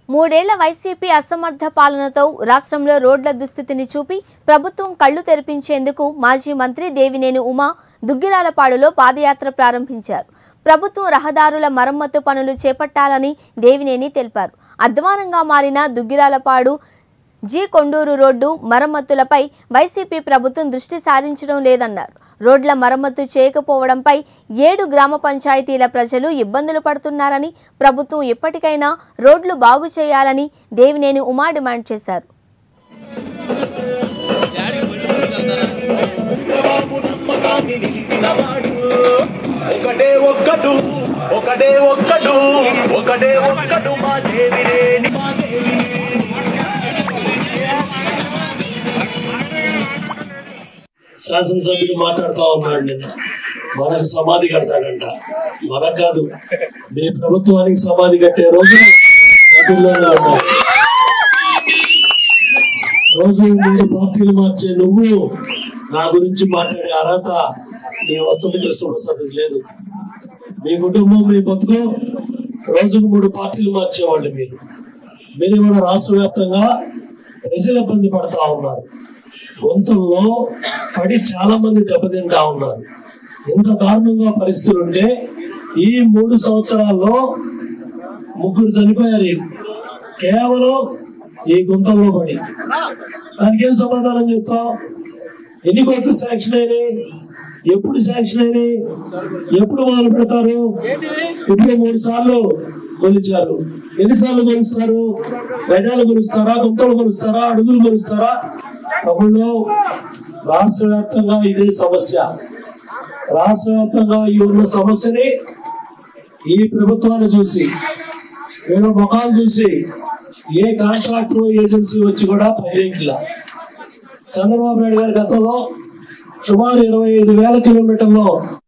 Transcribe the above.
మూడేళ్ల వైసీపీ అసమర్థ పాలనతో రాష్ట్రంలో రోడ్ల దుస్థితిని చూపి ప్రభుత్వం కళ్లు తెరిపించేందుకు మాజీ మంత్రి దేవినేని ఉమా దుగ్గిరాలపాడులో పాదయాత్ర ప్రారంభించారు ప్రభుత్వం రహదారుల మరమ్మతు పనులు చేపట్టాలని దేవినేని తెలిపారు అధ్వానంగా మారిన దుగ్గిరాలపాడు జీ కొండూరు రోడ్డు మరమ్మతులపై వైసీపీ ప్రభుత్వం దృష్టి సారించడం లేదన్నారు రోడ్ల మరమ్మతు చేయకపోవడంపై ఏడు గ్రామ పంచాయతీల ప్రజలు ఇబ్బందులు పడుతున్నారని ప్రభుత్వం ఎప్పటికైనా రోడ్లు బాగు చేయాలని దేవినేని ఉమా డిమాండ్ చేశారు ఒకటే ఒక్కడు ఒకటే ఒక్కడు ఒకటే ఒక్కడు మా దేవిరేని మా శాసనసభ్యుడు మాట్లాడుతూ ఉన్నాడు నిన్న మనకు సమాధి కడతాడంట మనకు కాదు మీ ప్రభుత్వానికి సమాధి కట్టే రోజు గదుల్లోనే ఉన్నారు రోజు మూడు పార్టీలు మార్చే నువ్వు నా గురించి మాట్లాడే అర్హత నీ వసతి కృష్ణప్రసాద్కి లేదు మీ కుటుంబం మీ బతుకు రోజుకు మూడు పార్టీలు మార్చేవాళ్ళు మీరు మీరు కూడా రాష్ట్ర వ్యాప్తంగా ప్రజలు ఇబ్బంది పడతా ఉన్నారు గొంతుల్లో పడి చాలా మంది దెబ్బతింటా ఉన్నారు ఎంత దారుణంగా పరిస్థితులు ఉంటే ఈ మూడు సంవత్సరాల్లో ముగ్గురు చనిపోయారు ఈ- కేవలం ఈ గుంతల్లో పడి దానికి ఏం సమాధానం చెప్తాం ఎన్ని కోట్లు శాంక్షన్ అయినాయి ఎప్పుడు శాంక్షన్ అయినాయి ఎప్పుడు మొదలు పెడతారు ఇప్పుడు మూడు సార్లు కొలిచారు ఎన్నిసార్లు కొలుస్తారు గజాలు కొలుస్తారా గుంతలు కొలుస్తారా అడుగులు కొలుస్తారా తమిళలో రాష్ట్ర వ్యాప్తంగా ఇదే సమస్య రాష్ట్ర వ్యాప్తంగా ఈ ఉన్న సమస్యని ఈ ప్రభుత్వాన్ని చూసి వీళ్ళ ముఖాలు చూసి ఏ కాంట్రాక్టర్ ఏజెన్సీ వచ్చి కూడా పనిచేయట్లా చంద్రబాబు నాయుడు గారి గతంలో సుమారు ఇరవై ఐదు వేల కిలోమీటర్లో